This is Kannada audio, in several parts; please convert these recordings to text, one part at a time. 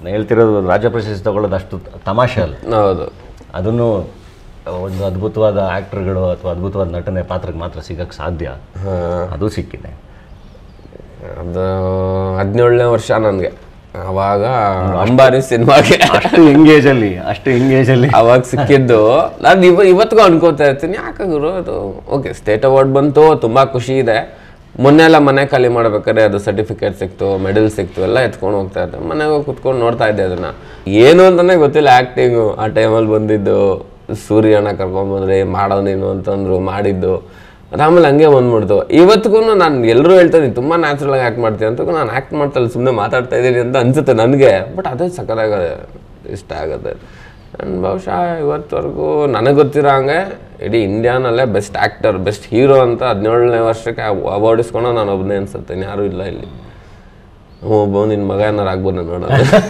ನಾನು ಹೇಳ್ತಿರೋದು ರಾಜ್ಯ ಪ್ರಶಸ್ತಿ ತಗೊಳ್ಳೋದು ಅಷ್ಟು ತಮಾಷೆ ಅಲ್ಲ ಹೌದು ಅದನ್ನು ಒಂದು ಅದ್ಭುತವಾದ ಆ್ಯಕ್ಟರ್ಗಳು ಅಥವಾ ಅದ್ಭುತವಾದ ನಟನೆ ಪಾತ್ರಕ್ಕೆ ಮಾತ್ರ ಸಿಗಕ್ಕೆ ಸಾಧ್ಯ ಅದು ಸಿಕ್ಕಿದೆ ಅದು ಹದಿನೇಳನೇ ವರ್ಷ ನನಗೆ ಅವಾಗ ಅಂಬಾರಿ ಸಿನಿಮಾಗೆ ಅಷ್ಟು ಎಂಗೇಜಲ್ಲಿ ಅಷ್ಟು ಎಂಗೇಜಲ್ಲಿ ಅವಾಗ ಸಿಕ್ಕಿದ್ದು ನಾನು ಇವ ಇವತ್ತಿಗೂ ಅನ್ಕೋತಾ ಇರ್ತೀನಿ ಯಾಕೆ ಗುರು ಅದು ಓಕೆ ಸ್ಟೇಟ್ ಅವಾರ್ಡ್ ಬಂತು ತುಂಬ ಖುಷಿ ಇದೆ ಮೊನ್ನೆ ಎಲ್ಲ ಮನೆ ಖಾಲಿ ಮಾಡ್ಬೇಕಾದ್ರೆ ಅದು ಸರ್ಟಿಫಿಕೇಟ್ ಸಿಕ್ತು ಮೆಡಲ್ ಸಿಕ್ತು ಎಲ್ಲ ಎತ್ಕೊಂಡು ಹೋಗ್ತಾ ಇದ್ದೆ ಮನೆಗೆ ಹೋಗಿ ಕುತ್ಕೊಂಡು ನೋಡ್ತಾ ಇದ್ದೆ ಅದನ್ನ ಏನು ಅಂತಾನೆ ಗೊತ್ತಿಲ್ಲ ಆ್ಯಕ್ಟಿಂಗು ಆ ಟೈಮಲ್ಲಿ ಬಂದಿದ್ದು ಸೂರ್ಯನ ಕರ್ಕೊಂಬಂದ್ರೆ ಮಾಡೋ ನೀನು ಅಂತಂದ್ರು ಮಾಡಿದ್ದು ಅದಾದ್ಮೇಲೆ ಹಂಗೆ ಬಂದ್ಬಿಡ್ತು ಇವತ್ತಿಗೂ ನಾನು ಎಲ್ಲರೂ ಹೇಳ್ತೀನಿ ತುಂಬ ನ್ಯಾಚುರಲ್ ಆಗಿ ಆ್ಯಕ್ಟ್ ಮಾಡ್ತೀನಿ ಅಂತ ನಾನು ಆ್ಯಕ್ಟ್ ಮಾಡ್ತಾ ಸುಮ್ಮನೆ ಮಾತಾಡ್ತಾ ಇದ್ದೀನಿ ಅಂತ ಅನ್ಸುತ್ತೆ ನನಗೆ ಬಟ್ ಅದೇ ಸಕ್ಕತ್ತಾಗ ಇಷ್ಟ ಆಗುತ್ತೆ ಆ್ಯಂಡ್ ಬಹುಶಃ ಇವತ್ತವರೆಗೂ ನನಗೆ ಗೊತ್ತಿರೋ ಹಂಗೆ ಇಡೀ ಇಂಡಿಯಾನಲ್ಲೇ ಬೆಸ್ಟ್ ಆ್ಯಕ್ಟರ್ ಬೆಸ್ಟ್ ಹೀರೋ ಅಂತ ಹದಿನೇಳನೇ ವರ್ಷಕ್ಕೆ ಅವಾರ್ಡ್ ಇಸ್ಕೊಂಡು ನಾನು ಒಬ್ಬನೇ ಅನ್ಸುತ್ತೆ ಯಾರೂ ಇಲ್ಲ ಇಲ್ಲಿ ಒಬ್ಬ ನಿನ್ನ ಮಗ ಏನಾರು ಆಗ್ಬೋದು ನೋಡೋದು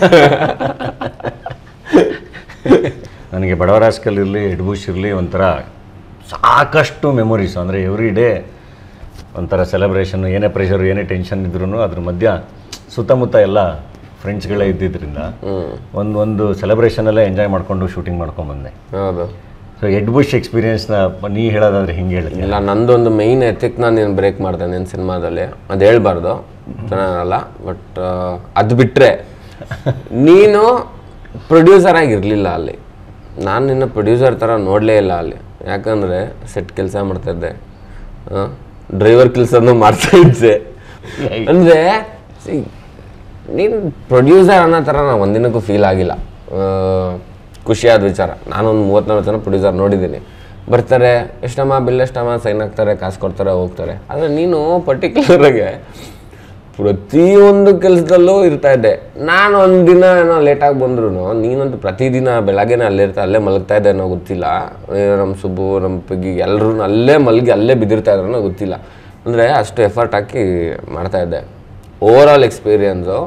ನನಗೆ ಬಡವರಾಸ್ಕಲ್ ಇರಲಿ ಎಡ್ಬೂಶ್ ಇರಲಿ ಒಂಥರ ಸಾಕಷ್ಟು ಮೆಮೊರೀಸ್ ಅಂದರೆ ಎವ್ರಿ ಡೇ ಒಂಥರ ಸೆಲೆಬ್ರೇಷನ್ ಏನೇ ಪ್ರೆಷರ್ ಏನೇ ಟೆನ್ಷನ್ ಇದ್ರೂ ಅದ್ರ ಮಧ್ಯ ಸುತ್ತಮುತ್ತ ಎಲ್ಲ ಫ್ರೆಂಡ್ಸ್ಗಳೇ ಇದ್ದಿದ್ದರಿಂದ ಒಂದು ಒಂದು ಸೆಲೆಬ್ರೇಷನಲ್ಲೇ ಎಂಜಾಯ್ ಮಾಡಿಕೊಂಡು ಶೂಟಿಂಗ್ ಮಾಡ್ಕೊಂಡ್ಬಂದೆ ಹೌದು ಸೊ ಎಡ್ ಬುಷ್ ಎಕ್ಸ್ಪೀರಿಯನ್ಸ್ನ ನೀ ಹೇಳೋದಾದ್ರೆ ಹಿಂಗೆ ಹೇಳಿ ಇಲ್ಲ ನಂದೊಂದು ಮೈನ್ ಎಥಿಕ್ ನಾನು ನೀನು ಬ್ರೇಕ್ ಮಾಡಿದೆ ನಿನ್ನ ಸಿನಿಮಾದಲ್ಲಿ ಅದು ಹೇಳ್ಬಾರ್ದು ಚೆನ್ನಾಗಲ್ಲ ಬಟ್ ಅದು ಬಿಟ್ಟರೆ ನೀನು ಪ್ರೊಡ್ಯೂಸರ್ ಆಗಿರಲಿಲ್ಲ ಅಲ್ಲಿ ನಾನು ನಿನ್ನ ಪ್ರೊಡ್ಯೂಸರ್ ಥರ ನೋಡಲೇ ಇಲ್ಲ ಅಲ್ಲಿ ಯಾಕಂದರೆ ಸೆಟ್ ಕೆಲಸ ಮಾಡ್ತಾಯಿದ್ದೆ ಡ್ರೈವರ್ ಕೆಲಸನೂ ಮಾಡ್ತಾ ಇದ್ದೆ ಅಂದರೆ ನೀನು ಪ್ರೊಡ್ಯೂಸರ್ ಅನ್ನೋ ಥರ ನಾನು ಒಂದಿನಕ್ಕೂ ಫೀಲ್ ಆಗಿಲ್ಲ ಆ, ಖುಷಿಯಾದ ವಿಚಾರ ನಾನೊಂದು ಮೂವತ್ತ್ನಾಲ್ಕು ಜನ ಪ್ರೊಡ್ಯೂಸರ್ ನೋಡಿದ್ದೀನಿ ಬರ್ತಾರೆ ಎಷ್ಟಮ್ಮ ಬಿಲ್ ಎಷ್ಟಮ್ಮ ಸೈನ್ ಹಾಕ್ತಾರೆ ಕಾಸು ಕೊಡ್ತಾರೆ ಹೋಗ್ತಾರೆ ಆದರೆ ನೀನು ಪರ್ಟಿಕ್ಯುಲರಾಗೆ ಪ್ರತಿಯೊಂದು ಕೆಲಸದಲ್ಲೂ ಇರ್ತಾ ಇದ್ದೆ ನಾನು ಒಂದು ದಿನ ಏನೋ ಲೇಟಾಗಿ ಬಂದ್ರು ನೀನಂತೂ ಪ್ರತಿದಿನ ಬೆಳಗ್ಗೆನೇ ಅಲ್ಲೇ ಇರ್ತಾ ಅಲ್ಲೇ ಮಲಗ್ತಾ ಇದ್ದೆ ಅನ್ನೋ ಗೊತ್ತಿಲ್ಲ ಏನೋ ನಮ್ಮ ಸುಬ್ಬು ನಮ್ಮ ಪಿಗ್ಗಿ ಎಲ್ಲರೂ ಅಲ್ಲೇ ಮಲಗಿ ಅಲ್ಲೇ ಬಿದ್ದಿರ್ತಾ ಇದ್ರು ಅನ್ನೋ ಗೊತ್ತಿಲ್ಲ ಅಂದರೆ ಅಷ್ಟು ಎಫರ್ಟ್ ಹಾಕಿ ಮಾಡ್ತಾ ಇದ್ದೆ ಓವರ್ ಆಲ್ ಎಕ್ಸ್ಪೀರಿಯನ್ಸು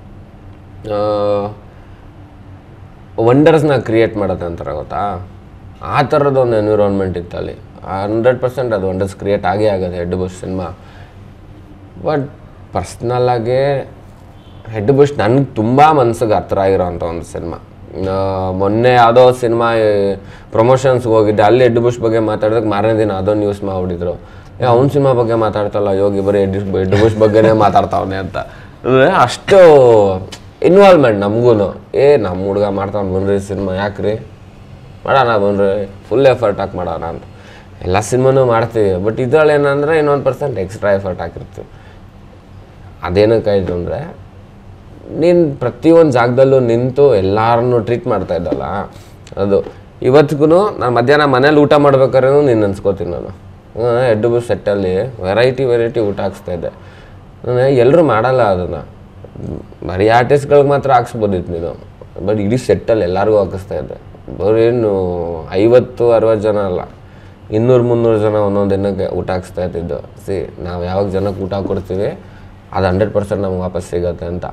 ವಂಡರ್ಸ್ನ ಕ್ರಿಯೇಟ್ ಮಾಡೋದು ಅಂತಾರೆ ಗೊತ್ತಾ ಆ ಥರದ ಒಂದು ಎನ್ವಿರಾನ್ಮೆಂಟ್ ಇತ್ತು ಅಲ್ಲಿ ಹಂಡ್ರೆಡ್ ಪರ್ಸೆಂಟ್ ಅದು ವಂಡರ್ಸ್ ಕ್ರಿಯೇಟ್ ಆಗೇ ಆಗುತ್ತೆ ಹೆಡ್ ಬುಷ್ ಸಿನಿಮಾ ಬಟ್ ಪರ್ಸ್ನಲ್ಲಾಗಿ ಹೆಡ್ ಬುಷ್ ನನಗೆ ತುಂಬ ಮನ್ಸಿಗೆ ಹತ್ರ ಆಗಿರೋಂಥ ಒಂದು ಸಿನಿಮಾ ಮೊನ್ನೆ ಯಾವುದೋ ಸಿನಿಮಾ ಪ್ರಮೋಷನ್ಸ್ಗೆ ಹೋಗಿದ್ದೆ ಅಲ್ಲಿ ಹೆಡ್ ಬುಷ್ ಬಗ್ಗೆ ಮಾತಾಡೋದಕ್ಕೆ ಮಾರನೇ ದಿನ ಅದೋ ನ್ಯೂಸ್ ಮಾಡ್ಬಿಟ್ಟಿದ್ರು ಏ ಅವ್ನ ಸಿನಿಮಾ ಬಗ್ಗೆ ಮಾತಾಡ್ತಲ್ಲ ಯೋಗಿ ಬರೀ ಹೆಡ್ ಹೆಡ್ ಬುಷ್ ಬಗ್ಗೆನೇ ಮಾತಾಡ್ತಾವನೆ ಅಂತ ಅಂದ್ರೆ ಅಷ್ಟು ಇನ್ವಾಲ್ವ್ಮೆಂಟ್ ನಮಗೂ ಏ ನಮ್ಮ ಹುಡುಗ ಮಾಡ್ತಾವ್ನು ಬನ್ರಿ ಸಿನಿಮಾ ಯಾಕ್ರಿ ಮಾಡೋಣ ಬನ್ರಿ ಫುಲ್ ಎಫರ್ಟ್ ಹಾಕಿ ಮಾಡೋಣ ಅಂತ ಎಲ್ಲ ಸಿನಿಮಾನೂ ಮಾಡ್ತೀವಿ ಬಟ್ ಇದ್ರಲ್ಲಿ ಏನಂದ್ರೆ ಇನ್ನೊಂದು ಪರ್ಸೆಂಟ್ ಎಕ್ಸ್ಟ್ರಾ ಎಫರ್ಟ್ ಹಾಕಿರ್ತೀವಿ ಅದೇನಕ್ಕಾಯ್ತು ಅಂದರೆ ನೀನು ಪ್ರತಿಯೊಂದು ಜಾಗದಲ್ಲೂ ನಿಂತು ಎಲ್ಲರನ್ನೂ ಟ್ರೀಟ್ ಮಾಡ್ತಾ ಇದ್ದಲ್ಲ ಅದು ಇವತ್ತಿಗೂ ನಾನು ಮಧ್ಯಾಹ್ನ ಮನೇಲಿ ಊಟ ಮಾಡ್ಬೇಕಾದ್ರೂ ನೀನು ಅನ್ಸ್ಕೋತೀನಿ ನಾನು ಎಡ್ಡು ಬಸ್ ಸೆಟ್ಟಲ್ಲಿ ವೆರೈಟಿ ವೆರೈಟಿ ಊಟ ಹಾಕ್ಸ್ತಾ ಇದ್ದೆ ಎಲ್ಲರೂ ಮಾಡಲ್ಲ ಅದನ್ನು ಬರೀ ಆರ್ಟಿಸ್ಟ್ಗಳಿಗೆ ಮಾತ್ರ ಹಾಕ್ಸ್ಬೋದಿತ್ತು ನೀನು ಬಟ್ ಇಡೀ ಸೆಟ್ಟಲ್ಲಿ ಎಲ್ಲರಿಗೂ ಹಾಕಿಸ್ತಾ ಇದ್ದೆ ಬರೀನು ಐವತ್ತು ಅರವತ್ತು ಜನ ಅಲ್ಲ ಇನ್ನೂರು ಮುನ್ನೂರು ಜನ ಒಂದೊಂದು ದಿನಕ್ಕೆ ಊಟ ಹಾಕ್ಸ್ತಾ ಇದ್ದಿದ್ದು ಸಿ ನಾವು ಯಾವಾಗ ಜನಕ್ಕೆ ಊಟ ಕೊಡ್ತೀವಿ ಅದು ಹಂಡ್ರೆಡ್ ಪರ್ಸೆಂಟ್ ನಮ್ಗೆ ವಾಪಸ್ ಸಿಗತ್ತೆ ಅಂತ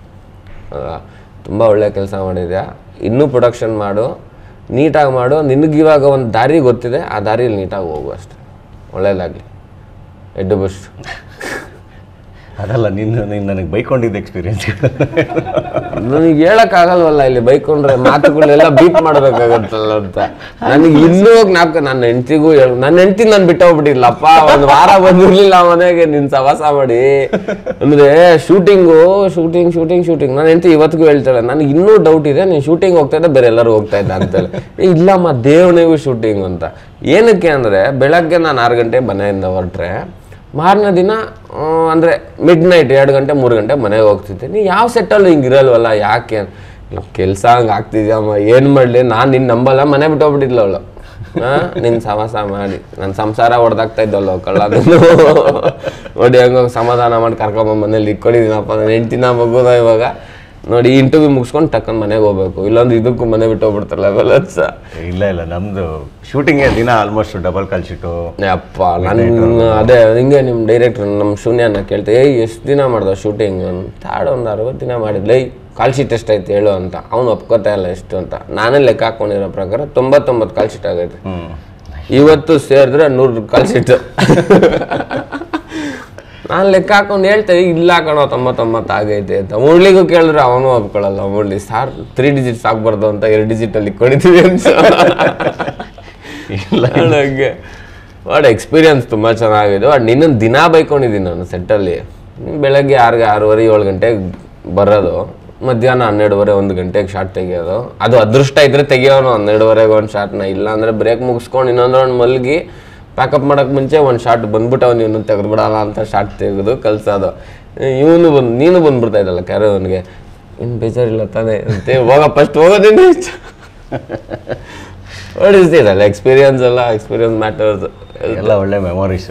ತುಂಬ ಒಳ್ಳೆ ಕೆಲಸ ಮಾಡಿದ್ಯಾ ಇನ್ನೂ ಪ್ರೊಡಕ್ಷನ್ ಮಾಡು ನೀಟಾಗಿ ಮಾಡು ನಿನಗೆ ಇವಾಗ ಒಂದು ದಾರಿ ಗೊತ್ತಿದೆ ಆ ದಾರಿಯಲ್ಲಿ ನೀಟಾಗಿ ಹೋಗು ಅಷ್ಟೆ ಒಳ್ಳೇದಾಗಲಿ ಎಡ್ಡು ಬಸ್ ಅದಲ್ಲ ನಿನ್ನ ನೀನು ನನಗೆ ಬೈಕೊಂಡಿದ್ದ ಎಕ್ಸ್ಪೀರಿಯನ್ಸ್ ನನಗೆ ಹೇಳಕ್ಕಾಗಲ್ವಲ್ಲ ಇಲ್ಲಿ ಬೈಕೊಂಡ್ರೆ ಮಾತುಗಳೆಲ್ಲ ಬೀಟ್ ಮಾಡ್ಬೇಕಾಗತ್ತಲ್ಲ ಅಂತ ನನಗೆ ಇನ್ನೂ ಜ್ಞಾಪಕ ನನ್ನ ಹೆಂಡ್ತಿಗೂ ಹೇಳ ನನ್ನ ಹೆಂಡ್ತಿ ನಾನು ಬಿಟ್ಟೋಗ್ಬಿಟ್ಟಿಲ್ಲಪ್ಪ ಒಂದು ವಾರ ಬಂದಿರ್ಲಿಲ್ಲ ಮನೆಗೆ ನಿನ್ ಸವಾಸ ಮಾಡಿ ಅಂದ್ರೆ ಶೂಟಿಂಗು ಶೂಟಿಂಗ್ ಶೂಟಿಂಗ್ ಶೂಟಿಂಗ್ ನನ್ನ ಹೆಂಡ್ತಿ ಇವತ್ತಿಗೂ ಹೇಳ್ತಾಳೆ ನನಗೆ ಇನ್ನೂ ಡೌಟ್ ಇದೆ ನೀನು ಶೂಟಿಂಗ್ ಹೋಗ್ತಾ ಇದ್ದೆ ಬೇರೆ ಎಲ್ಲರೂ ಹೋಗ್ತಾ ಇದ್ದ ಅಂತೇಳಿ ಏ, ಇಲ್ಲಮ್ಮ ದೇವಣಿಗೂ ಶೂಟಿಂಗ್ ಅಂತ ಏನಕ್ಕೆ ಅಂದ್ರೆ ಬೆಳಗ್ಗೆ ನಾನು ಆರು ಗಂಟೆ ಮನೆಯಿಂದ ಹೊರಟ್ರೆ ಮಾರನೇ ದಿನ ಆ, ಅಂದ್ರೆ ಮಿಡ್ ನೈಟ್ ಎರಡು ಗಂಟೆ ಮೂರು ಗಂಟೆ ಮನೆಗೆ ಹೋಗ್ತಿದ್ದೆ ನೀ ಯಾವ ಸೆಟ್ಟಲ್ಲೂ ಹಿಂಗೆ ಇರಲ್ವಲ್ಲ ಯಾಕೆ ಕೆಲಸ ಹಂಗೆ ಆಗ್ತಿದ್ಯಮ್ಮ ಏನು ಮಾಡಲಿ ನಾನು ನಿನ್ನ ನಂಬಲ್ಲ ಮನೆ ಬಿಟ್ಟು ಹೋಗ್ಬಿಟ್ಟಿದ್ಲ ಅವಳು ನಿನ್ನ ಸವಾಸ ಮಾಡಿ ನನ್ನ ಸಂಸಾರ ಹೊಡೆದಾಗ್ತಾ ಇದ್ದಲ್ಲ ಕಳ್ಳದು ನೋಡಿ ಹಂಗ ಸಮಾಧಾನ ಮಾಡಿ ಕರ್ಕೊಂಬ ಮನೇಲಿ ಇಟ್ಕೊಂಡಿದ್ದೀನಪ್ಪ ನನ್ನ ಹೆಂಡ್ತಿನ ಮಗುದ ಇವಾಗ ನೋಡಿ ಇಂಟರ್ವ್ಯೂ ಮುಗಿಸ್ಕೊಂಡು ಟಕ್ಕನ್ ಮನೆಗೆ ಹೋಗ್ಬೇಕು ಇಲ್ಲೊಂದು ಇದಕ್ಕೂ ಮನೆ ಬಿಟ್ಟು ಹೋಗ್ಬಿಡ್ತಾರಲ್ಲ ಅವೆಲ್ಲ ಸ ಇಲ್ಲ ಇಲ್ಲ ನಮ್ಮದು ಶೂಟಿಂಗೇ ದಿನ ಆಲ್ಮೋಸ್ಟ್ ಡಬಲ್ ಕಾಲ್ ಶೀಟು ಅಪ್ಪ ನನ್ನ ಅದೇ ಹಿಂಗೆ ನಿಮ್ಮ ಡೈರೆಕ್ಟ್ರ್ ನಮ್ಮ ಶೂನ್ಯನ ಕೇಳ್ತೆ ಏಯ್ ಎಷ್ಟು ದಿನ ಮಾಡ್ದ ಶೂಟಿಂಗ್ ಅಂತ ಆಡು ಒಂದು ಅರವತ್ತು ದಿನ ಮಾಡಿದ್ಲೆ ಏಯ್ ಕಾಲ್ ಶೀಟ್ ಎಷ್ಟೈತೆ ಹೇಳು ಅಂತ ಅವ್ನು ಒಪ್ಕೋತಾ ಇಲ್ಲ ಎಷ್ಟು ಅಂತ ನಾನೇ ಲೆಕ್ಕ ಹಾಕೊಂಡಿರೋ ಪ್ರಕಾರ ತೊಂಬತ್ತೊಂಬತ್ತು ಕಾಲ್ ಶೀಟ್ ಆಗೈತೆ ಇವತ್ತು ಸೇರಿದ್ರೆ ನೂರು ಕಾಲ್ ಶೀಟ್ ನಾನು ಲೆಕ್ಕ ಹಾಕೊಂಡು ಹೇಳ್ತೇವೆ ಇಲ್ಲ ಕಣೋ ತೊಂಬತ್ತೊಂಬತ್ತು ಆಗೈತೆ ಅಂತ ಮುರಳಿಗೂ ಕೇಳಿದ್ರೆ ಅವನು ಒಪ್ಕೊಳ್ಳಲ್ಲ ಮುರಳಿ ಸಾರ್ ತ್ರೀ ಡಿಜಿಟ್ಸ್ ಆಗ್ಬಾರ್ದು ಅಂತ ಎರಡು ಡಿಜಿಟಲ್ಲಿ ಕೊಡಿತೀವಿ ಅಂತ ಹಂಗೆ ಬಟ್ ಎಕ್ಸ್ಪೀರಿಯನ್ಸ್ ತುಂಬ ಚೆನ್ನಾಗಿದೆ ಬಟ್ ನಿನ್ನನ್ನು ದಿನ ಬೈಕೊಂಡಿದ್ದೀನಿ ನಾನು ಸೆಟ್ಟಲ್ಲಿ ಬೆಳಗ್ಗೆ ಆರು ಆರೂವರೆ ಏಳು ಗಂಟೆಗೆ ಬರೋದು ಮಧ್ಯಾಹ್ನ ಹನ್ನೆರಡುವರೆ ಒಂದು ಗಂಟೆಗೆ ಶಾರ್ಟ್ ತೆಗಿಯೋದು ಅದು ಅದೃಷ್ಟ ಇದ್ರೆ ತೆಗಿಯೋನು ಹನ್ನೆರಡುವರೆಗೆ ಒಂದು ಶಾರ್ಟ್ನ ಇಲ್ಲ ಅಂದರೆ ಬ್ರೇಕ್ ಮುಗಿಸ್ಕೊಂಡು ಇನ್ನೊಂದು ರೌಂಡ್ ಮಲಗಿ ಪ್ಯಾಕಪ್ ಮಾಡೋಕ್ಕೆ ಮುಂಚೆ ಒಂದು ಶಾರ್ಟ್ ಬಂದ್ಬಿಟ್ಟವ ನೀನು ತೆಗೆದ್ಬಿಡಲ್ಲ ಅಂತ ಶಾರ್ಟ್ ತೆಗೆದು ಕಲ್ಸೋದು ಇವನು ಬಂದು ನೀನು ಬಂದ್ಬಿಡ್ತಾ ಇದ್ದಲ್ಲ ಕ್ಯಾರವನ್ಗೆ ಇನ್ನು ಬೇಜಾರಿಲ್ಲ ತಾನೇ ಅಂತೆ ಹೋಗ ಫಸ್ಟ್ ಹೋಗೋದೇನೆ ಹೊಡಿಸ್ತೀರಲ್ಲ ಎಕ್ಸ್ಪೀರಿಯನ್ಸ್ ಎಲ್ಲ ಎಕ್ಸ್ಪೀರಿಯನ್ಸ್ ಮ್ಯಾಟರ್ಸ್ ಎಲ್ಲ ಒಳ್ಳೆ ಮೆಮೊರೀಸ್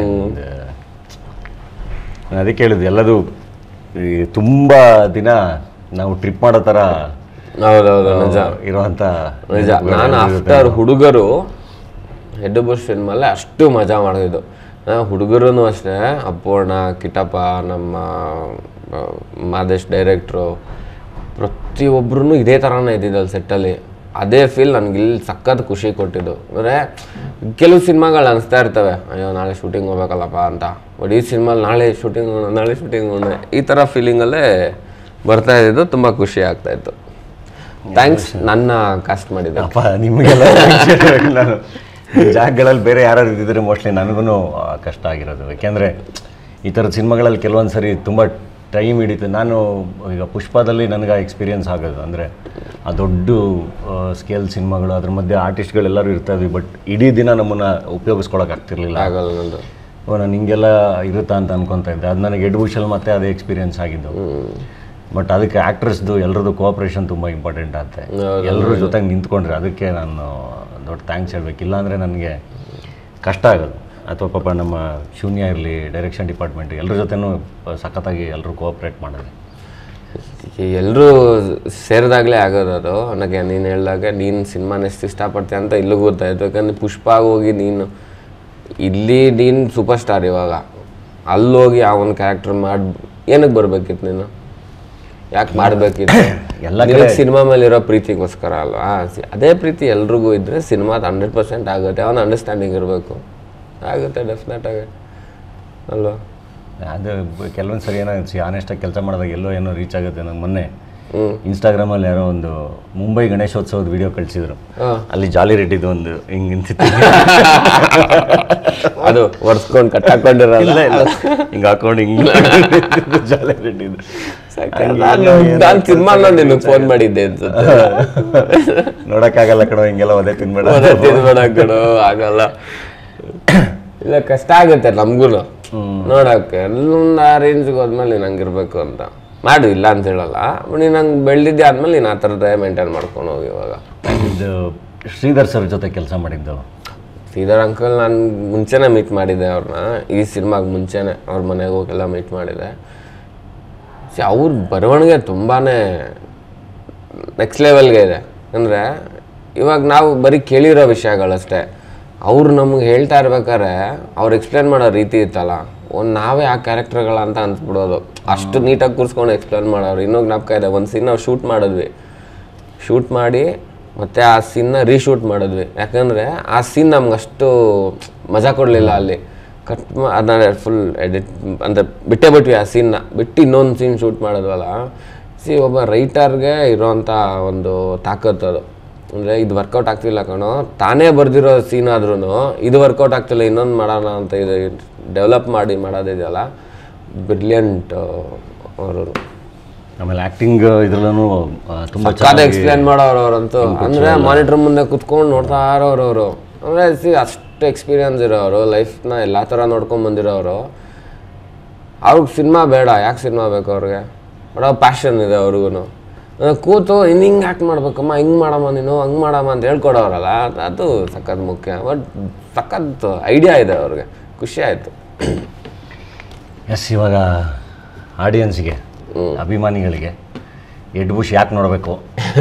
ಅದಕ್ಕೆ ಹೇಳಿದ್ದು ಎಲ್ಲದು ಈ ತುಂಬ ದಿನ ನಾವು ಟ್ರಿಪ್ ಮಾಡೋ ಥರ ಹೌದೌದು ನಿಜ ಇರುವಂಥ ನಿಜ ನಾನು ಆಫ್ಟರ್ ಹುಡುಗರು ಹೆಡ್ ಬಸ್ ಸಿನಿಮಲ್ಲೇ ಅಷ್ಟು ಮಜಾ ಮಾಡಿದ್ದು ಹುಡುಗರು ಅಷ್ಟೇ ಅಪ್ಪೋಣ ಕಿಟಪ್ಪ ನಮ್ಮ ಆ, ಮಾದೇಶ್ ಡೈರೆಕ್ಟ್ರು ಪ್ರತಿಯೊಬ್ಬರೂ ಇದೇ ಥರನೇ ಇದ್ದಿದ್ದಲ್ಲ ಸೆಟ್ಟಲ್ಲಿ ಅದೇ ಫೀಲ್ ನನಗೆ ಇಲ್ಲಿ ಸಖತ್ ಖುಷಿ ಕೊಟ್ಟಿದ್ದು ಅಂದರೆ ಕೆಲವು ಸಿನಿಮಾಗಳು ಅನಿಸ್ತಾ ಇರ್ತವೆ ಅಯ್ಯೋ ನಾಳೆ ಶೂಟಿಂಗ್ ಹೋಗ್ಬೇಕಲ್ಲಪ್ಪ ಅಂತ ಬಟ್ ಈ ಸಿನಿಮಾಲಿ ನಾಳೆ ಶೂಟಿಂಗ್ ನಾಳೆ ಶೂಟಿಂಗ್ ಈ ಥರ ಫೀಲಿಂಗಲ್ಲೇ ಬರ್ತಾ ಇದ್ದಿದ್ದು ತುಂಬ ಖುಷಿ ಆಗ್ತಾ ಇತ್ತು ಥ್ಯಾಂಕ್ಸ್ ನನ್ನ ಕಾಸ್ಟ್ ಮಾಡಿದ್ದೆ ಅಪ್ಪ ನಿಮಗೆಲ್ಲ ನಾನು ಜಾಗಗಳಲ್ಲಿ ಬೇರೆ ಯಾರು ಇದ್ದಿದ್ರೆ ಮೋಸ್ಟ್ಲಿ ನನಗೂ ಕಷ್ಟ ಆಗಿರೋದು ಯಾಕೆಂದರೆ ಈ ಥರದ ಸಿನಿಮಾಗಳಲ್ಲಿ ಕೆಲವೊಂದು ಸರಿ ತುಂಬ ಟೈಮ್ ಹಿಡಿತು ನಾನು ಈಗ ಪುಷ್ಪದಲ್ಲಿ ನನಗೆ ಎಕ್ಸ್ಪೀರಿಯನ್ಸ್ ಆಗೋದು ಅಂದರೆ ಆ ದೊಡ್ಡ ಸ್ಕೇಲ್ ಸಿನಿಮಾಗಳು ಅದ್ರ ಮಧ್ಯೆ ಆರ್ಟಿಸ್ಟ್ಗಳೆಲ್ಲರೂ ಇರ್ತಾ ಇದ್ವಿ ಬಟ್ ಇಡೀ ದಿನ ನಮ್ಮನ್ನು ಉಪಯೋಗಿಸ್ಕೊಳಕ್ಕೆ ಆಗ್ತಿರ್ಲಿಲ್ಲ ಆಗಲ್ಲ ನಂದು ಓ ನಾನು ಹಿಂಗೆಲ್ಲ ಇರುತ್ತಾ ಅಂತ ಅನ್ಕೊತಾ ಇದ್ದೆ ಅದು ನನಗೆ ಎಡ್ಬುಷಲ್ ಮತ್ತೆ ಅದೇ ಎಕ್ಸ್ಪೀರಿಯನ್ಸ್ ಆಗಿದ್ದು ಬಟ್ ಅದಕ್ಕೆ ಆ್ಯಕ್ಟ್ರಸ್ದು ಎಲ್ಲರದ್ದು ಕೋಆಪ್ರೇಷನ್ ತುಂಬ ಇಂಪಾರ್ಟೆಂಟ್ ಆಗುತ್ತೆ ಎಲ್ಲರೂ ಜೊತೆಗೆ ನಿಂತ್ಕೊಂಡ್ರೆ ಅದಕ್ಕೆ ನಾನು ದೊಡ್ಡ ಥ್ಯಾಂಕ್ಸ್ ಹೇಳ್ಬೇಕು ಇಲ್ಲಾಂದರೆ ನನಗೆ ಕಷ್ಟ ಆಗೋದು ಅಥವಾ ಪಾಪ ನಮ್ಮ ಶೂನ್ಯ ಇರಲಿ ಡೈರೆಕ್ಷನ್ ಡಿಪಾರ್ಟ್ಮೆಂಟ್ ಎಲ್ಲರ ಜೊತೆನೂ ಸಖತ್ತಾಗಿ ಎಲ್ಲರೂ ಕೋಆಪ್ರೇಟ್ ಮಾಡಿದೆ ಎಲ್ಲರೂ ಸೇರಿದಾಗಲೇ ಆಗೋದು ಅದು ನನಗೆ ನೀನು ಹೇಳ್ದಾಗ ನೀನು ಸಿನಿಮಾನ ಎಷ್ಟು ಇಷ್ಟಪಡ್ತೀಯ ಅಂತ ಇಲ್ಲೂ ಗೊತ್ತಾಯ್ತು ಯಾಕಂದ್ರೆ ಪುಷ್ಪ ಹೋಗಿ ನೀನು ಇಲ್ಲಿ ನೀನು ಸೂಪರ್ ಸ್ಟಾರ್ ಇವಾಗ ಅಲ್ಲೋಗಿ ಆ ಒಂದು ಕ್ಯಾರೆಕ್ಟರ್ ಮಾಡಿ ಏನಕ್ಕೆ ಬರ್ಬೇಕಿತ್ತು ನೀನು ಯಾಕೆ ಮಾಡಬೇಕಿತ್ತು ಎಲ್ಲ ಎಲ್ಲ ಸಿನಿಮಾ ಮೇಲೆ ಇರೋ ಪ್ರೀತಿಗೋಸ್ಕರ ಅಲ್ವಾ ಸಿ- ಅದೇ ಪ್ರೀತಿ ಎಲ್ರಿಗೂ ಇದ್ದರೆ ಸಿನಿಮಾದ ಹಂಡ್ರೆಡ್ ಪರ್ಸೆಂಟ್ ಆಗುತ್ತೆ ಅವನ ಅಂಡರ್ಸ್ಟ್ಯಾಂಡಿಂಗ್ ಇರಬೇಕು ಆಗುತ್ತೆ ಡೆಫಿನೆಟ್ ಆಗಿ ಅಲ್ವಾ ಅದು ಕೆಲವೊಂದು ಸರಿ ಏನೋ ಆನೆಸ್ಟಾಗಿ ಕೆಲಸ ಮಾಡಿದಾಗ ಎಲ್ಲೋ ಏನೋ ರೀಚ್ ಆಗುತ್ತೆ ನಂಗೆ ಮೊನ್ನೆ ಹ್ಞೂ ಇನ್ಸ್ಟಾಗ್ರಾಮಲ್ಲಿ ಯಾರೋ ಒಂದು ಮುಂಬೈ ಗಣೇಶೋತ್ಸವದ ವಿಡಿಯೋ ಕಳಿಸಿದ್ರು ಹಾಂ ಅಲ್ಲಿ ಜಾಲಿ ರೆಡ್ಡಿದು ಒಂದು ಹಿಂಗೆ ನಿಂತಿತ್ತು ಅದು ಒರ್ಸ್ಕೊಂಡು ಕಟ್ಟಾಕೊಂಡಿರಲ್ಲ ಇಲ್ಲ ಇಲ್ಲ ಹಿಂಗೆ ಹಾಕೊಂಡು ಹಿಂಗೆ ಜಾಲಿ ರೆಡ್ಡಿದು ನಾನು ನಾನು ಸಿನಿಮಾನ ನಿನಗೆ ಫೋನ್ ಮಾಡಿದ್ದೆ ಅನ್ಸುತ್ತೆ ನೋಡೋಕ್ಕಾಗಲ್ಲ ಕಣೋ ಹಿಂಗೆಲ್ಲ ಒದೆ ತಿನ್ಬೇಡ ಅದೇ ತಿನ್ಬೇಡ ಕಣೋ ಆಗಲ್ಲ ಇಲ್ಲ ಕಷ್ಟ ಆಗುತ್ತೆ ನಮ್ಗೂ ನೋಡಕ್ಕೆ ಎಲ್ಲೊಂದು ಆ ರೇಂಜ್ಗೆ ಹೋದ್ಮೇಲೆ ನೀನು ಹಂಗಿರ್ಬೇಕು ಅಂತ ಮಾಡು ಇಲ್ಲ ಅಂತ ಹೇಳಲ್ಲ ನೀನು ಹಂಗೆ ಬೆಳೆದಿದ್ದೆ ಆದ್ಮೇಲೆ ನೀನು ಆ ಥರದ್ದೇ ಮೇಂಟೈನ್ ಮಾಡ್ಕೊಂಡು ಹೋಗಿ ಇವಾಗ ಇದು ಶ್ರೀಧರ್ ಸರ್ ಜೊತೆ ಕೆಲಸ ಮಾಡಿದ್ದು ಶ್ರೀಧರ್ ಅಂಕಲ್ ನಾನು ಮುಂಚೆನೇ ಮೀಟ್ ಮಾಡಿದ್ದೆ ಅವ್ರನ್ನ ಈ ಸಿನಿಮಾಗೆ ಮುಂಚೆನೇ ಅವ್ರ ಮನೆಗೆ ಹೋಗೆಲ್ಲ ಮೀಟ್ ಮಾಡಿದ್ದೆ ಸಿ ಅವ್ರ ಬರವಣಿಗೆ ತುಂಬಾ ನೆಕ್ಸ್ಟ್ ಲೆವೆಲ್ಗೆ ಇದೆ ಅಂದರೆ ಇವಾಗ ನಾವು ಬರೀ ಕೇಳಿರೋ ವಿಷಯಗಳಷ್ಟೇ ಅವ್ರು ನಮ್ಗೆ ಹೇಳ್ತಾ ಇರ್ಬೇಕಾದ್ರೆ ಅವ್ರು ಎಕ್ಸ್ಪ್ಲೇನ್ ಮಾಡೋ ರೀತಿ ಇತ್ತಲ್ಲ ಒಂದು ನಾವೇ ಆ ಕ್ಯಾರೆಕ್ಟರ್ಗಳಂತ ಅನ್ಸ್ಬಿಡೋದು ಅಷ್ಟು ನೀಟಾಗಿ ಕೂರಿಸ್ಕೊಂಡು ಎಕ್ಸ್ಪ್ಲೇನ್ ಮಾಡೋರು ಇನ್ನೂ ಜ್ಞಾಪಕ ಇದೆ ಒಂದು ಸೀನ್ ನಾವು ಶೂಟ್ ಮಾಡಿದ್ವಿ ಶೂಟ್ ಮಾಡಿ ಮತ್ತೆ ಆ ಸೀನ್ನ ರೀಶೂಟ್ ಮಾಡಿದ್ವಿ ಯಾಕಂದರೆ ಆ ಸೀನ್ ನಮ್ಗೆ ಅಷ್ಟು ಮಜಾ ಕೊಡಲಿಲ್ಲ ಅಲ್ಲಿ ಕಟ್ ಅದನ್ನ ಫುಲ್ ಎಡಿಟ್ ಅಂದರೆ ಬಿಟ್ಟೇ ಬಿಟ್ವಿ ಆ ಸೀನ್ನ ಬಿಟ್ಟು ಇನ್ನೊಂದು ಸೀನ್ ಶೂಟ್ ಮಾಡಿದ್ವಲ್ಲ ಸಿ ಒಬ್ಬ ರೈಟರ್ಗೆ ಇರೋವಂಥ ಒಂದು ತಾಕತ್ತು ಅದು ಅಂದರೆ ಇದು ವರ್ಕೌಟ್ ಆಗ್ತಿಲ್ಲ ಕಣೋ ತಾನೇ ಬರೆದಿರೋ ಸೀನ್ ಆದ್ರೂ ಇದು ವರ್ಕೌಟ್ ಆಗ್ತಿಲ್ಲ ಇನ್ನೊಂದು ಮಾಡೋಣ ಅಂತ ಇದು ಡೆವಲಪ್ ಮಾಡಿ ಮಾಡೋದಿದೆಯಲ್ಲ ಬ್ರಿಲಿಯಂಟ್ ಅವರು ಆಮೇಲೆ ಆ್ಯಕ್ಟಿಂಗ್ ಇದ್ರಲ್ಲೂ ತುಂಬ ಸಕ್ಕತ್ ಎಕ್ಸ್ಪ್ಲೇನ್ ಮಾಡೋರು ಅವ್ರಂತೂ ಅಂದ್ರೆ ಮಾನಿಟರ್ ಮುಂದೆ ಕುತ್ಕೊಂಡು ನೋಡ್ತಾ ಇರೋರು ಅವರು ಅಂದ್ರೆ ಸಿ ಅಷ್ಟು ಎಕ್ಸ್ಪೀರಿಯನ್ಸ್ ಇರೋರು ಲೈಫ್ನ ಎಲ್ಲ ಥರ ನೋಡ್ಕೊಂಡ್ ಬಂದಿರೋರು ಅವ್ರಿಗೆ ಸಿನಿಮಾ ಬೇಡ ಯಾಕೆ ಸಿನಿಮಾ ಬೇಕು ಅವ್ರಿಗೆ ಬಟ್ ಅವ್ರ ಪ್ಯಾಷನ್ ಇದೆ ಅವ್ರಿಗೂ ಕೂತು ಇನ್ನು ಹಿಂಗೆ ಆ್ಯಕ್ಟ್ ಮಾಡ್ಬೇಕಮ್ಮ ಹಿಂಗೆ ಮಾಡಮ್ಮ ನೀನು ಹಂಗೆ ಮಾಡಮ್ಮ ಅಂತ ಹೇಳ್ಕೊಡೋರಲ್ಲ ಅದು ಸಖತ್ ಮುಖ್ಯ ಬಟ್ ಸಖತ್ ಐಡಿಯಾ ಇದೆ ಅವ್ರಿಗೆ ಖುಷಿ ಆಯಿತು ಎಸ್ ಇವಾಗ ಆಡಿಯನ್ಸ್ಗೆ ಅಭಿಮಾನಿಗಳಿಗೆ ಎಡ್ ಬುಷ್ ಯಾಕೆ ನೋಡಬೇಕು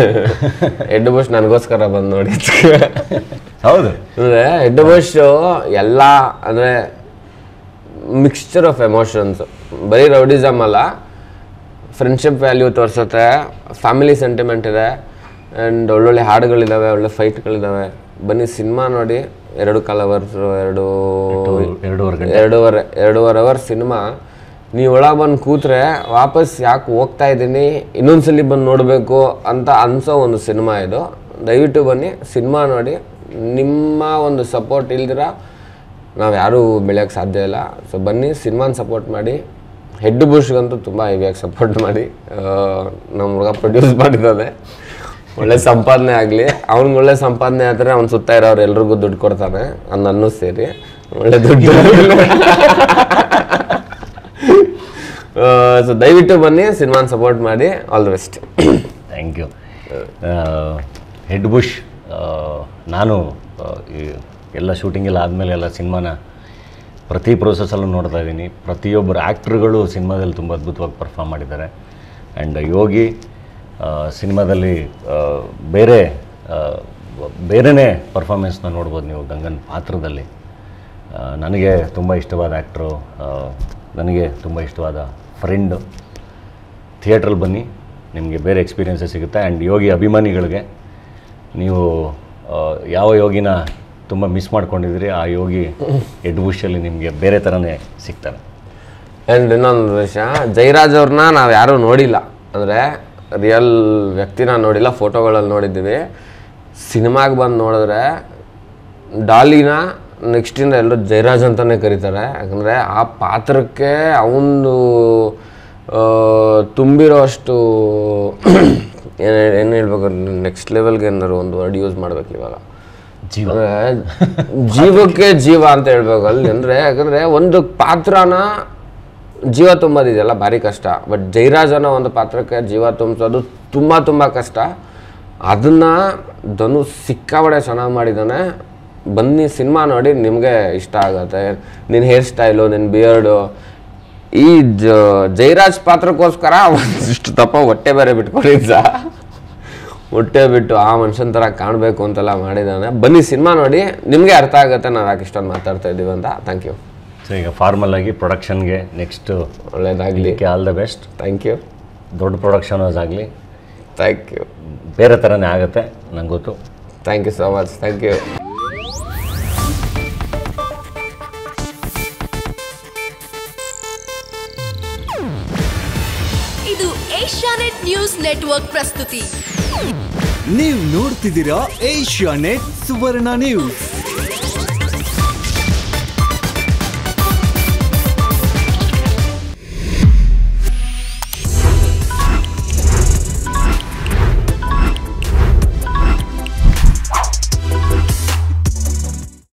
ಎಡ್ ಬುಷ್ ನನಗೋಸ್ಕರ ಬಂದು ನೋಡಿ ಹೌದು ಅಂದರೆ ಹೆಡ್ ಬಶ್ ಎಲ್ಲ ಅಂದರೆ ಮಿಕ್ಸ್ಚರ್ ಆಫ್ ಎಮೋಷನ್ಸ್ ಬರೀ ರೌಡಿಸಮ್ ಅಲ್ಲ ಫ್ರೆಂಡ್ಶಿಪ್ ವ್ಯಾಲ್ಯೂ ತೋರಿಸುತ್ತೆ ಫ್ಯಾಮಿಲಿ ಸೆಂಟಿಮೆಂಟ್ ಇದೆ ಆ್ಯಂಡ್ ಒಳ್ಳೊಳ್ಳೆ ಹಾಡುಗಳಿದ್ದಾವೆ ಒಳ್ಳೆ ಫೈಟ್ಗಳಿದ್ದಾವೆ ಬನ್ನಿ ಸಿನಿಮಾ ನೋಡಿ ಎರಡು ಕಾಲ್ ಅವರ್ಸ್ ಎರಡು ಎರಡೂವರೆ ಗಂಟೆ ಎರಡೂವರೆ ಎರಡೂವರೆ ಅವರ್ ಸಿನಿಮಾ ನೀವು ಒಳಗೆ ಬಂದು ಕೂತ್ರೆ ವಾಪಸ್ ಯಾಕೆ ಹೋಗ್ತಾ ಇದ್ದೀನಿ ಇನ್ನೊಂದ್ಸಲಿ ಬಂದು ನೋಡಬೇಕು ಅಂತ ಅನ್ಸೋ ಒಂದು ಸಿನಿಮಾ ಇದು ದಯವಿಟ್ಟು ಬನ್ನಿ ಸಿನಿಮಾ ನೋಡಿ ನಿಮ್ಮ ಒಂದು ಸಪೋರ್ಟ್ ಇಲ್ದಿರ ನಾವು ಯಾರೂ ಬೆಳೆಯೋಕ್ಕೆ ಸಾಧ್ಯ ಇಲ್ಲ ಸೊ ಬನ್ನಿ ಸಿನಿಮಾನ ಸಪೋರ್ಟ್ ಮಾಡಿ ಹೆಡ್ ಬುಷ್ಗಂತೂ ತುಂಬ ಹೆವಿಯಾಗಿ ಸಪೋರ್ಟ್ ಮಾಡಿ ನಮ್ಮ ಹುಡುಗ ಪ್ರೊಡ್ಯೂಸ್ ಮಾಡಿದ್ದಾನೆ ಒಳ್ಳೆ ಸಂಪಾದನೆ ಆಗಲಿ ಅವ್ನಿಗೆ ಒಳ್ಳೆ ಸಂಪಾದನೆ ಆದರೆ ಅವ್ನು ಸುತ್ತ ಇರೋರು ಎಲ್ರಿಗೂ ದುಡ್ಡು ಕೊಡ್ತಾನೆ ಅದು ನನ್ನೂ ಸೇರಿ ಒಳ್ಳೆ ದುಡ್ಡು ಸೊ ದಯವಿಟ್ಟು ಬನ್ನಿ ಸಿನಿಮಾನ ಸಪೋರ್ಟ್ ಮಾಡಿ all the best thank you Head Bush ನಾನು ಆ, ಈ ಎಲ್ಲ ಶೂಟಿಂಗ್ ಎಲ್ಲ ಆದಮೇಲೆ ಎಲ್ಲ ಸಿನಿಮಾನ ಪ್ರತಿ ಪ್ರೋಸೆಸ್ಸಲ್ಲೂ ನೋಡ್ತಾ ಇದ್ದೀನಿ ಪ್ರತಿಯೊಬ್ಬರು ಆ್ಯಕ್ಟ್ರುಗಳು ಸಿನಿಮಾದಲ್ಲಿ ತುಂಬ ಅದ್ಭುತವಾಗಿ ಪರ್ಫಾರ್ಮ್ ಮಾಡಿದ್ದಾರೆ ಆ್ಯಂಡ್ ಯೋಗಿ ಸಿನಿಮಾದಲ್ಲಿ ಆ, ಬೇರೆ ಆ, ಬೇರೆನೇ ಪರ್ಫಾರ್ಮೆನ್ಸ್ನ ನೋಡ್ಬೋದು ನೀವು ಗಂಗನ್ ಪಾತ್ರದಲ್ಲಿ ಆ, ನನಗೆ ತುಂಬ ಇಷ್ಟವಾದ ಆ್ಯಕ್ಟ್ರು ನನಗೆ ತುಂಬ ಇಷ್ಟವಾದ ಫ್ರೆಂಡು ಥಿಯೇಟ್ರಲ್ಲಿ ಬನ್ನಿ ನಿಮಗೆ ಬೇರೆ ಎಕ್ಸ್ಪೀರಿಯನ್ಸಸ್ ಸಿಗುತ್ತೆ ಆ್ಯಂಡ್ ಯೋಗಿ ಅಭಿಮಾನಿಗಳಿಗೆ ನೀವು ಆ, ಯಾವ ಯೋಗಿನ ತುಂಬ ಮಿಸ್ ಮಾಡ್ಕೊಂಡಿದ್ದೀರಿ ಆ ಯೋಗಿ ಎಡ್ ಬುಷಲ್ಲಿ ನಿಮಗೆ ಬೇರೆ ಥರನೇ ಸಿಗ್ತಾರೆ ಆ್ಯಂಡ್ ಇನ್ನೊಂದು ವಿಷಯ ಜೈರಾಜ್ ಅವ್ರನ್ನ ನಾವು ಯಾರೂ ನೋಡಿಲ್ಲ ಅಂದರೆ ರಿಯಲ್ ವ್ಯಕ್ತಿನ ನೋಡಿಲ್ಲ ಫೋಟೋಗಳಲ್ಲಿ ನೋಡಿದ್ದೀವಿ ಸಿನಿಮಾಗೆ ಬಂದು ನೋಡಿದ್ರೆ ಡಾಲಿನ ನೆಕ್ಸ್ಟಿಂದ ಎಲ್ಲರೂ ಜೈರಾಜ್ ಅಂತಲೇ ಕರೀತಾರೆ ಯಾಕಂದರೆ ಆ ಪಾತ್ರಕ್ಕೆ ಅವನು ತುಂಬಿರೋ ಅಷ್ಟು ಏನು ಏನು ಹೇಳ್ಬೇಕು ನೆಕ್ಸ್ಟ್ ಲೆವೆಲ್ಗೆ ಏನಾದ್ರು ಒಂದು ವರ್ಡ್ ಯೂಸ್ ಮಾಡ್ಬೇಕು ಇವಾಗ ಜೀವ ಅಂದ್ರೆ ಜೀವಕ್ಕೆ ಜೀವ ಅಂತ ಹೇಳ್ಬೇಕು ಅಲ್ಲಿ ಅಂದ್ರೆ ಯಾಕಂದ್ರೆ ಒಂದು ಪಾತ್ರನ ಜೀವ ತುಂಬೋದಿದೆಯಲ್ಲ ಭಾರಿ ಕಷ್ಟ ಬಟ್ ಜೈರಾಜ್ ಅನ್ನೋ ಒಂದು ಪಾತ್ರಕ್ಕೆ ಜೀವ ತುಂಬಿಸೋದು ತುಂಬ ತುಂಬ ಕಷ್ಟ ಅದನ್ನ ಧನು ಸಿಕ್ಕಾಬಡೆ ಚೆನ್ನಾಗಿ ಮಾಡಿದ್ದಾನೆ ಬನ್ನಿ ಸಿನಿಮಾ ನೋಡಿ ನಿಮಗೆ ಇಷ್ಟ ಆಗುತ್ತೆ ನಿನ್ನ ಹೇರ್ ಸ್ಟೈಲು ನಿನ್ನ ಬಿಯರ್ಡು ಈ ಜ ಜೈರಾಜ್ ಪಾತ್ರಕ್ಕೋಸ್ಕರ ಒಂದಿಷ್ಟು ದಪ್ಪ ಹೊಟ್ಟೆ ಬೇರೆ ಬಿಟ್ಕೊಂಡಿದ್ದ ಹೊಟ್ಟೆ ಬಿಟ್ಟು ಆ ಮನುಷ್ಯನ ಥರ ಕಾಣಬೇಕು ಅಂತೆಲ್ಲ ಮಾಡಿದ್ದಾನೆ ಬನ್ನಿ ಸಿನಿಮಾ ನೋಡಿ ನಿಮಗೆ ಅರ್ಥ ಆಗುತ್ತೆ ನಾವು ಯಾಕೆ ಇಷ್ಟೊಂದು ಮಾತಾಡ್ತಾ ಇದ್ದೀವಿ ಅಂತ ಥ್ಯಾಂಕ್ ಯು ಸೊ ಈಗ ಫಾರ್ಮಲ್ ಆಗಿ ಪ್ರೊಡಕ್ಷನ್ಗೆ ನೆಕ್ಸ್ಟ್ ಒಳ್ಳೇದಾಗಲಿ ಇದಕ್ಕೆ all the best thank you ದೊಡ್ಡ ಪ್ರೊಡಕ್ಷನರ್ಸ್ ಆಗಲಿ ಥ್ಯಾಂಕ್ ಯು ಬೇರೆ ಥರನೇ ಆಗುತ್ತೆ ನಂಗೆ ಗೊತ್ತು thank you so much thank you ಇದು ಏಷ್ಯಾನೆಟ್ ನ್ಯೂಸ್ ನೆಟ್ವರ್ಕ್ ಪ್ರಸ್ತುತಿ ನೀವು ನೋಡ್ತಿದ್ದೀರಾ ಏಷ್ಯಾ ನೆಟ್ ಸುವರ್ಣ ನ್ಯೂಸ್